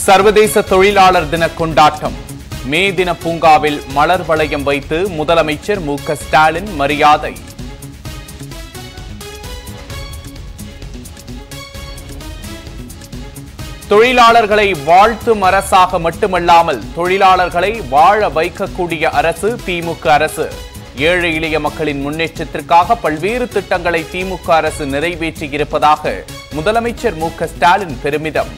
சர்வதேச தொழிலாளர் தின கொண்டாட்டம் மே தின பூங்காவில் மலர் வளையம் வைத்து முதலமைச்சர் மு க ஸ்டாலின் மரியாதை தொழிலாளர்களை வாழ்த்தும் அரசாக மட்டுமல்லாமல் தொழிலாளர்களை வாழ வைக்கக்கூடிய அரசு திமுக அரசு ஏழை எளிய மக்களின் முன்னேற்றத்திற்காக பல்வேறு திட்டங்களை திமுக அரசு நிறைவேற்றியிருப்பதாக முதலமைச்சர் மு க ஸ்டாலின் பெருமிதம்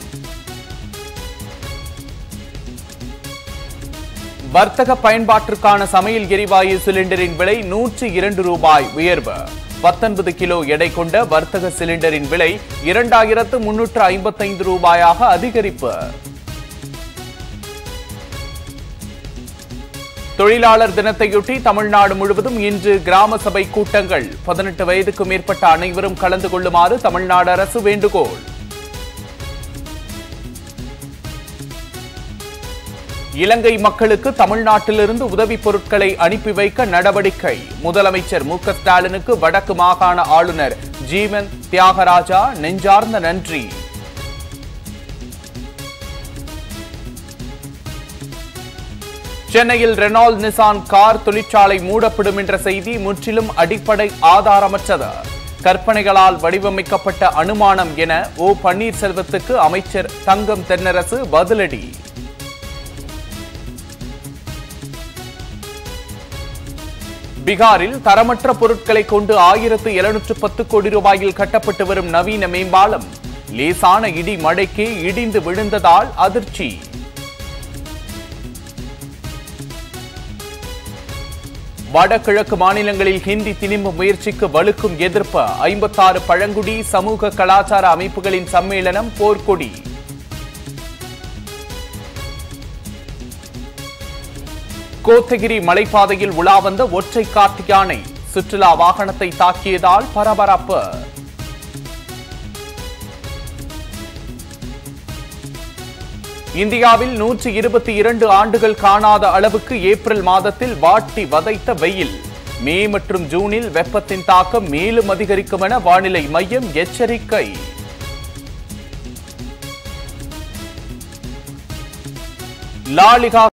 வர்த்தக பயன்பாட்டிற்கான சமையல் எரிவாயு சிலிண்டரின் விலை நூற்றி இரண்டு ரூபாய் உயர்வு பத்தொன்பது கிலோ எடை கொண்ட வர்த்தக சிலிண்டரின் விலை இரண்டாயிரத்து முன்னூற்று ஐம்பத்தைந்து ரூபாயாக அதிகரிப்பு தொழிலாளர் தினத்தையொட்டி தமிழ்நாடு முழுவதும் இன்று கிராம சபை கூட்டங்கள் பதினெட்டு வயதுக்கு மேற்பட்ட அனைவரும் கலந்து கொள்ளுமாறு தமிழ்நாடு அரசு வேண்டுகோள் இலங்கை மக்களுக்கு தமிழ்நாட்டிலிருந்து உதவிப் பொருட்களை அனுப்பி வைக்க நடவடிக்கை முதலமைச்சர் மு க ஸ்டாலினுக்கு வடக்கு மாகாண ஆளுநர் ஜீவன் தியாகராஜா நெஞ்சார்ந்த நன்றி சென்னையில் ரெனால்ட் நிசான் கார் தொழிற்சாலை மூடப்படும் என்ற செய்தி முற்றிலும் அடிப்படை ஆதாரமற்றது கற்பனைகளால் வடிவமைக்கப்பட்ட அனுமானம் என ஓ பன்னீர்செல்வத்துக்கு அமைச்சர் தங்கம் தென்னரசு பதிலடி பீகாரில் தரமற்ற பொருட்களை கொண்டு ஆயிரத்து எழுநூற்று பத்து கோடி ரூபாயில் கட்டப்பட்டு வரும் நவீன மேம்பாலம் லேசான இடி மழைக்கு இடிந்து விழுந்ததால் அதிர்ச்சி வடகிழக்கு மாநிலங்களில் ஹிந்தி திணிப்பு முயற்சிக்கு வலுக்கும் எதிர்ப்பு ஐம்பத்தாறு பழங்குடி சமூக கலாச்சார அமைப்புகளின் சம்மேளனம் போர்க்கொடி கோத்தகிரி மலைப்பாதையில் உலா வந்த ஒற்றை காட்டு யானை சுற்றுலா வாகனத்தை தாக்கியதால் பரபரப்பு இந்தியாவில் நூற்றி இருபத்தி இரண்டு ஆண்டுகள் காணாத அளவுக்கு ஏப்ரல் மாதத்தில் வாட்டி வதைத்த வெயில் மே மற்றும் ஜூனில் வெப்பத்தின் தாக்கம் மேலும் அதிகரிக்கும் என வானிலை மையம் எச்சரிக்கை லாலிகா